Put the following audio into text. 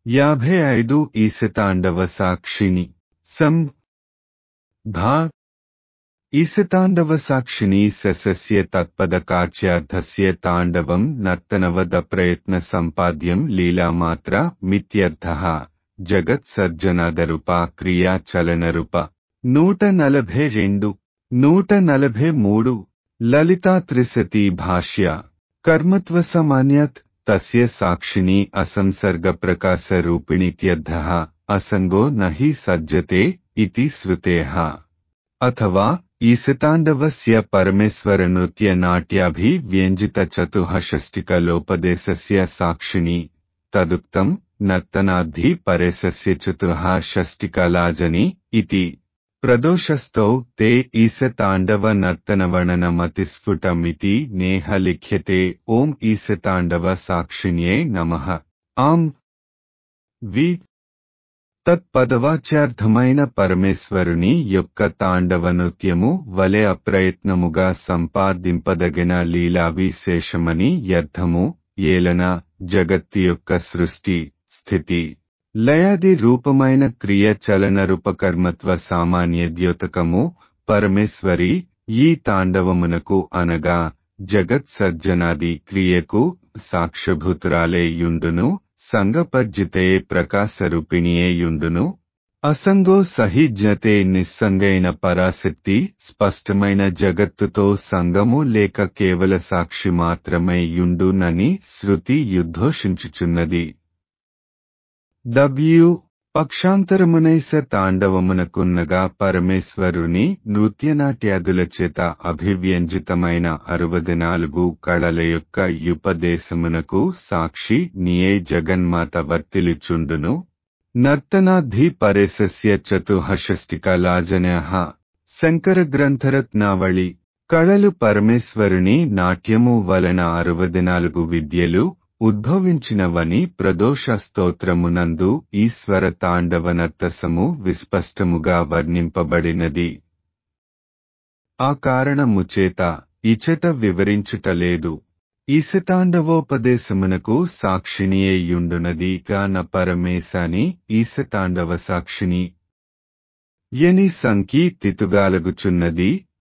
యాభై ఐదు ఈశతాండవ సాక్షిణి సం ధా ఈశతాండవ సాక్షిణి సస్య తత్పద కార్యార్థస్య తాండవం నర్తనవద ప్రయత్న సంపాద్యం లీలామాత్ర మిత్యర్థ జగత్ సర్జనాదరూప క్రియా చలనరూప నూట నలభై రెండు నూట నలభై మూడు లలితా త్రిశతి భాష్య కర్మత్వ సమాన్యత్ తస్య సాక్షిణి అసంసర్గ ప్రకాశ రూపిణిత్యర్థ అసంగో నహి సజ్జతే ఇతి శ్రుతేః అథవా ఈశతాండవస్య పరమేశ్వర నృత్య నాట్యాభి వ్యంజిత చతుషష్టిక లోపదేశస్య సాక్షిణి తదుక్తం నర్తనాద్ధి పరేశస్య చతుః షష్టికలాజని ఇతి ప్రదోషస్థౌ తే ఈశతాండవ నర్తనవర్ణనమతిస్ఫుటమితి నేహ లిఖ్యతే ఓం ఈశతాండవ సాక్షిణ్యే నమః ఆం వి తత్పదవాచ్యార్థమైన పరమేశ్వరుని యొక్క తాండవ నృత్యము వలె అప్రయత్నముగా సంపాదింపదగిన లీలా విశేషమని అర్థము ఏలన జగత్తు యొక్క సృష్టి స్థితి లయాది రూపమైన క్రియ చలన రూపకర్మత్వ సామాన్య ద్యోతకము పరమేశ్వరి ఈ తాండవమునకు అనగా జగత్ సర్జనాది క్రియకు సాక్షభూతురాలే యుండును సంగపర్జితే ప్రకాశరూపిణియే యుండును అసంగో సహిజ్ఞతే నిస్సంగైన పరాశక్తి స్పష్టమైన జగత్తుతో సంగము లేక కేవల సాక్షి మాత్రమే యుండునని శృతి యుద్ధోషించుచున్నది డబ్ల్యూ పక్షాంతరమునైస తాండవమునకున్నగా పరమేశ్వరుని నృత్యనాట్యాదుల చేత అభివ్యంజితమైన అరవది నాలుగు కళల యొక్క యుపదేశమునకు సాక్షి నియే జగన్మాత వర్తిలిచుండును నర్తనాద్ధి పరేశస్య చతుహషష్టిక లాజన్యః శంకర గ్రంథరత్నావళి కళలు పరమేశ్వరుని నాట్యము వలన అరవది నాలుగు విద్యలు ఉద్భవించినవని ప్రదోష స్తోత్రమునందు ఈశ్వర తాండవనర్తసము విస్పష్టముగా వర్ణింపబడినది ఆ కారణము చేత ఇచట వివరించుటలేదు ఈశతాండవోపదేశమునకు సాక్షిణియే యుండునది గాన పరమేశాని ఈశతాండవ సాక్షిణి ఎని సంకీర్తితుగాలగుచున్నది